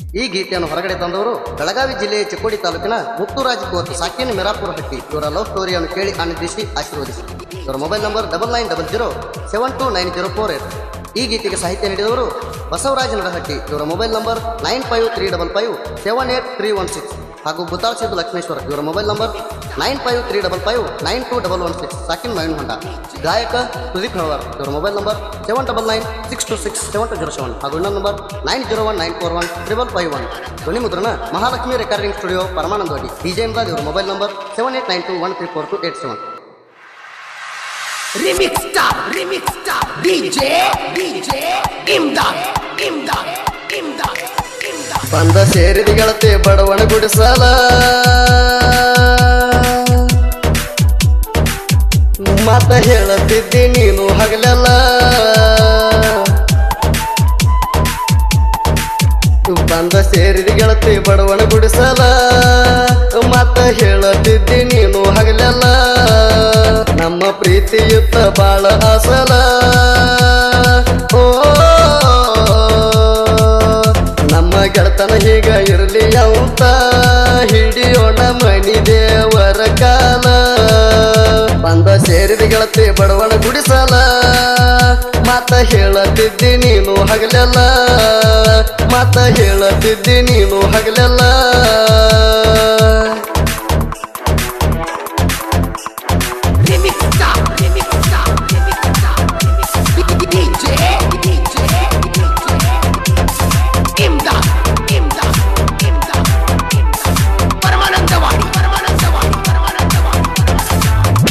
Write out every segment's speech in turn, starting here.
ಈ ಗೀತೆಯನ್ನು ಹೊರಗಡೆ ತಂದವರು ಬೆಳಗಾವಿ ಜಿಲ್ಲೆಯ ಚಿಕ್ಕೋಡಿ ತಾಲೂಕಿನ ಮುತ್ತುರಾಜ್ ಕೋಟ್ ಸಾಕಿನ್ ಮಿರಾಪುರ ಹಟ್ಟಿ ಇವರ ಲವ್ ಸ್ಟೋರಿಯನ್ನು ಕೇಳಿ ಆನಂದಿಸಿ ಆಶೀರ್ವದಿಸಿ ಇವರ mobile number double nine double zero seven two nine zero four eight ಈ ಗೀತೆಗೆ ಸಾಹಿತ್ಯ ನೀಡಿದವರು ಬಸವರಾಜ ನಡಹಟ್ಟಿ ಇವರ mobile number nine five three double five seven eight three one six ಹಾಗೂ ಗುತ್ತಾಳ್ ಸಿದ್ದು ಲಕ್ಷ್ಮೇಶ್ವರ ಇವರ mobile number nine five three double five nine two double one six ಸಾಕಿನ್ ಮೈನ್ ಹೊಂಡ ಗಾಯಕ ಸುದೀಪ್ ಹಳವಾರ್ ಇವರ mobile number seven double nine six two six seven two zero seven ಹಾಗೂ ಇನ್ನೊಂದು number nine zero one nine four one triple five one ಧ್ವನಿ ಮುದ್ರಣ Mahalakshmi recording studio Paramanandawadi DJ Imrad ಇವರ mobile number seven eight nine two one three four two eight seven Remix star, remix star, DJ, DJ, Imdad, Imdad, Imdad, Imdad. ಬಂದ ಸೇರಿದ ಗೆಳತಿ ಬಡವಣ ಗುಡಿಸಲ ಮತ ಹೇಳತಿದ್ದಿ ನೀನು ಹಗಲೆಲ್ಲ ಬಂದ ಸೇರಿದ ಗೆಳತಿ ಬಡವಣ ಗುಡಿಸಲ ಮತ ಹೇಳತಿದ್ದಿ ನೀನು ಹಗಲೆಲ್ಲ ನಮ್ಮ ಪ್ರೀತಿಯುತ್ತ ಬಾಳ ಅಸಲ ಓ ನಮ್ಮ ಗೆಳತನ ಹೀಗ ಇರಲಿ ಅಂತ ಹಿಡಿಯೋಣ ಮನಿ ದೇವರ ಕಾಲ ಬಂದ ಸೇರಿದ ಗೆಳತಿ ಬಡವಣ ಗುಡಿಸಲ ಮಾತ ಹೇಳತಿದ್ದಿ ನೀನು ಹಗಲೆಲ್ಲ ಮಾತ ಹೇಳತಿದ್ದಿ ನೀನು ಹಗಲೆಲ್ಲ Remix star, remix star, remix star, remix star. DJ, DJ, DJ, Imdad, Imdad, Imdad, Imdad. Paramanandavadi, Paramanandavadi, Paramanandavadi, Paramanandavadi.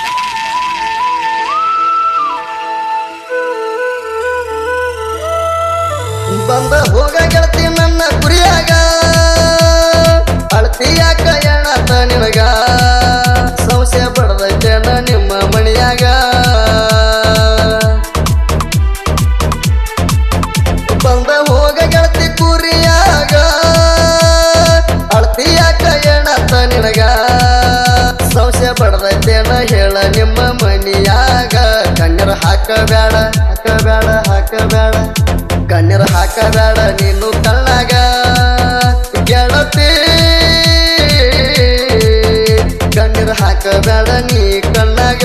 ಬಂದ ಹೋಗ ಗೆಳತಿ ನನ್ನ ಕುರಿಯಾಗ ಅಳತಿಯಾಕ ಎಣತ ನಿನಗ ಸಂಶಯ ಪಡೆದೈತೇನ ನಿಮ್ಮ ಮಣಿಯಾಗ ಬಂದ ಹೋಗ ಗೆಳತಿ ಕುರಿಯಾಗ ಅಳತಿಯಾಕ ಎಣತ ನಿನಗ ಸಂಶಯ ಪಡೆದೈತೇನ ಹೇಳ ನಿಮ್ಮ ಮನಿಯಾಗ ಕಣ್ಣರ ಹಾಕಬೇಡ ಹಾಕಬೇಡ ಹಾಕಬೇಡ ಕಣ್ಣರ ಹಾಕಬೇಡ ನೀನು ಕಣ್ಣಾಗ ಗೆಳತಿ ಕಣ್ಣೀರ್ ಹಾಕಬೇಡ ನೀ ಕಣ್ಣಾಗ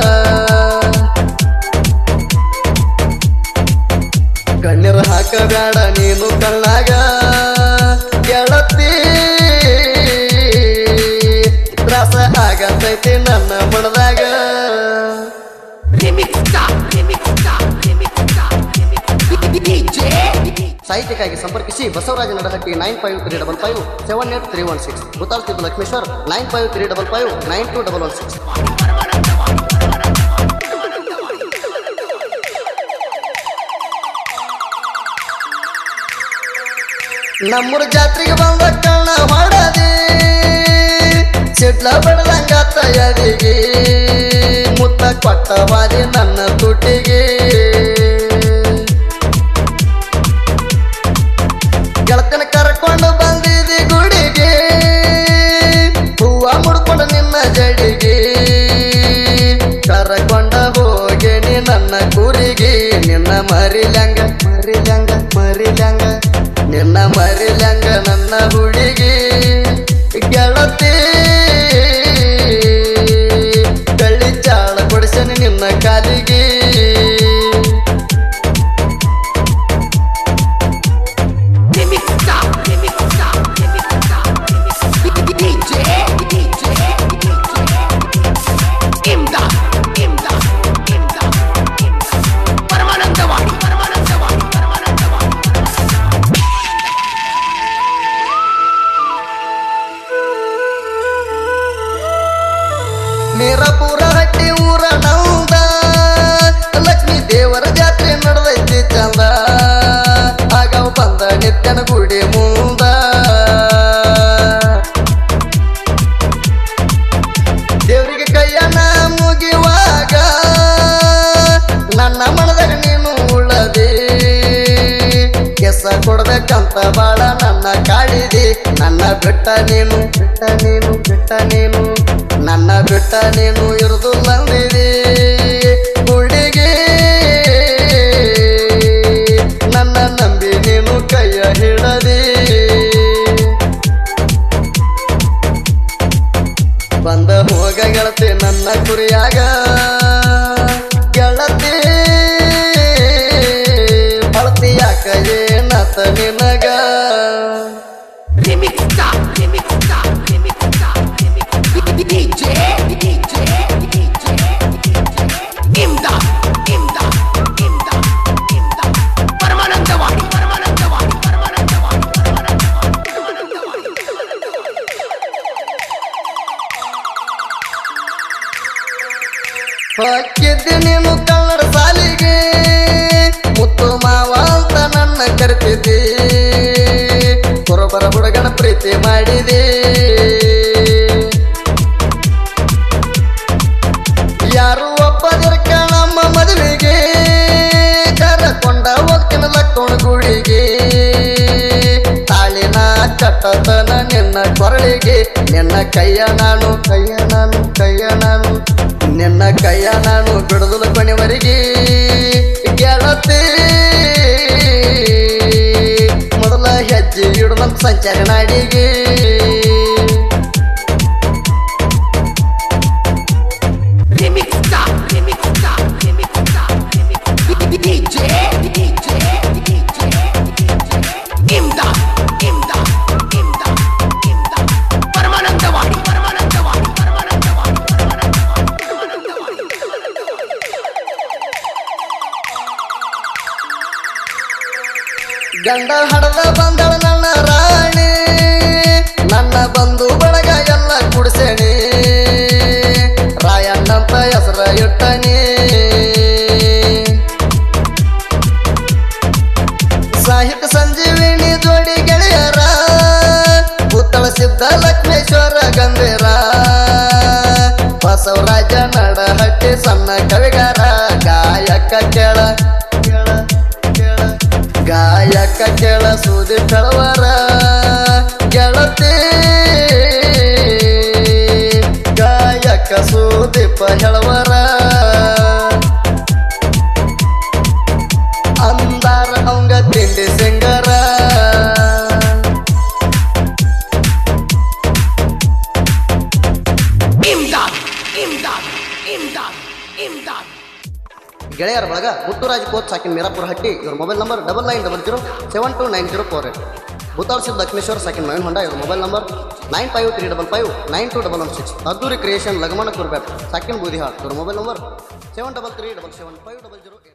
ಕಣ್ಣೀರ್ ಹಾಕಬೇಡ ನೀನು ಕಣ್ಣಾಗ ಗೆಳತಿ ತ್ರಾಸ ಆಗತೈತಿ ನನ್ನ ಮನದಾಗ Remix star, remix star, remix star, remix star. DJ, DJ. ಸಾಹಿತ್ಯಕ್ಕಾಗಿ ಸಂಪರ್ಕಿಸಿ Basavaraja Nadahatti nine five three double five seven eight three one six ಗುತ್ತಾಳ್ತಿದ್ದು Lakshmeshwar nine five three double five nine two double one six ನಮ್ಮೂರ ಜಾತ್ರೆಗೆ ಬಂದ ಕಣ್ಣ ಮಾಡದಿ ಸಿಡ್ಲ ಬಡದಂಗ ತಯಾರಿಗೆ ಮುತ್ತ ಕೊಟ್ಟವಾದಿ ನನ್ನ ತುಟಿಗೆ ಗೆಳತನ ಕರ್ಕೊಂಡು ಬಂದಿದಿ ಗುಡಿಗೆ ಹೂವ ಮುಡ್ಕೊಂಡು ನಿನ್ನ ಜಡಿಗೆ ಕರ್ಕೊಂಡ ಹೋಗೇನಿ ನನ್ನ ಕುರಿಗೆ ನಿನ್ನ ಮರಿಲ್ಯಾಂಗ ಮರಿಲ್ಯಾಂಗ ಮರಿಲ್ಯಾಂಗ ನಿನ್ನ ಮರಿಲ್ಯಾಂಗ ನನ್ನ ಹುಡುಗಿ ಗೆಳತಿ ಕಳ್ಳಿ ಚಾಳ ಕೊಡಿಸನಿ ನಿನ್ನ ಕಾಲಿಗೆ Remix star, remix star, remix star, remix star. DJ, DJ, DJ. Imdad, Imdad, Imdad, Imdad. Paramanandavadi, Paramanandavadi, Paramanandavadi, Paramanandavadi. ಮೀರಾಪುರ ಹಟ್ಟಿ ಊರ ನೌದ ಲಕ್ಷ್ಮೀ ದೇವರ ಜಾತ್ರೆ ನಡೆದೈತಿ ಚಂದ ಆಗ ಬಂದ ನಿತ್ಯನ ಗುಡಿ ಮುಂದ ದೇವರಿಗೆ ಕೈಯನ ಮುಗಿವಾಗ ನನ್ನ ಮನದಾಗ ನೀನು ಉಳ್ಳದಿ ಕೆಸ ಕೊಡ್ಬೇಕಂತ ಬಾಳ ನನ್ನ ಕಾಡಿದಿ ನನ್ನ ಬಿಟ್ಟ ನೀನು ಬಿಟ್ಟ ನೀನು ಬಿಟ್ಟ ನೀನು ನನ್ನ ಬಿಟ್ಟ ನೀನು ಇರುದು ನಂದಿದಿ ಹುಡುಗಿ ನನ್ನ ನಂಬಿ ನೀನು ಕೈಯ ಹಿಡದಿ ಕಟ್ಟತನ ನಿನ್ನ ಕೊರಳಿಗೆ ನಿನ್ನ ಕೈಯ ನಾನು ಕೈಯ ನಾನು ಕೈಯ ನಾನು ನಿನ್ನ ಕೈಯ ನಾನು ಬಿಡುದಲು ಕೊನೆವರೆಗೆ ಗೆಳತಿ ಮೊದಲ ಹೆಜ್ಜೆ ಇಡುವಂತ ಸಂಚಾರ ನಾಡಿಗೆ Remix stop, remix stop, remix stop, remix stop. DJ, DJ, DJ, Imdad, Imdad, Imdad, Imdad. Paramanandawadi Paramanandawadi Paramanandawadi Paramanandawadi Paramanandawadi ಗಂಡ ಹಡದ ಬಂದಳ ನನ್ನ ರಾಣಿ ನನ್ನ ಬಂಧು ಬಳಗ ಎಲ್ಲ ಕುಡಿಸೇಣಿ ರಾಯಣ್ಣಂತ ಹೆಸರ ಇಟ್ಟನಿ ಸಾಹಿತ್ಯ ಸಂಜೀವಿನಿ ಜೋಡಿ ಗೆಳೆಯರ ಪುತ್ತಳ ಸಿದ್ಧ ಲಕ್ಷ್ಮೇಶ್ವರ ಗಂಭೀರ ಬಸವರಾಜ ನಡಹಟ್ಟಿ ಸಣ್ಣ ಕವಿಗಾರ ಗಾಯಕ ಕೇಳ ಕೇಳ ಕೇಳ ಗಾಯಕ ಕೇಳ ಸೂದಿ ಕಳವರ ಗೆಳತಿ ಗಾಯಕ ಸುದೀಪ ಹೇಳವರ ಅಂದಾರ ಅವಂಗ ತಿಂಡಿ ಸಿಂಗರ Imdad, Imdad, Imdad, Imdad. ಗೆಳೆಯರ ಬಳಗ ಮುತ್ತುರಾಜ್ ಕೋಚ್ ಸಾಕಿನ್ ಮೀರಾಪುರ ಹಟ್ಟಿ ಇವ್ರ mobile number double nine double zero seven two nine zero four eight Bhutal Siddha Lakshmeshwara ಸಾಕಿನ್ ಮೈನ್ ಹೊಂಡ ಇವ್ರ mobile number nine five three double five nine two double one six ಅದ್ದೂರಿ ಕ್ರಿಯೇಷನ್ ಲಗಮಣ ಕುರ್ಬ್ಯಾಟ್ ಸಾಕಿನ್ ಬೂದಿಹಾಳ್ ಇವ್ರ mobile number seven double three double seven five double zero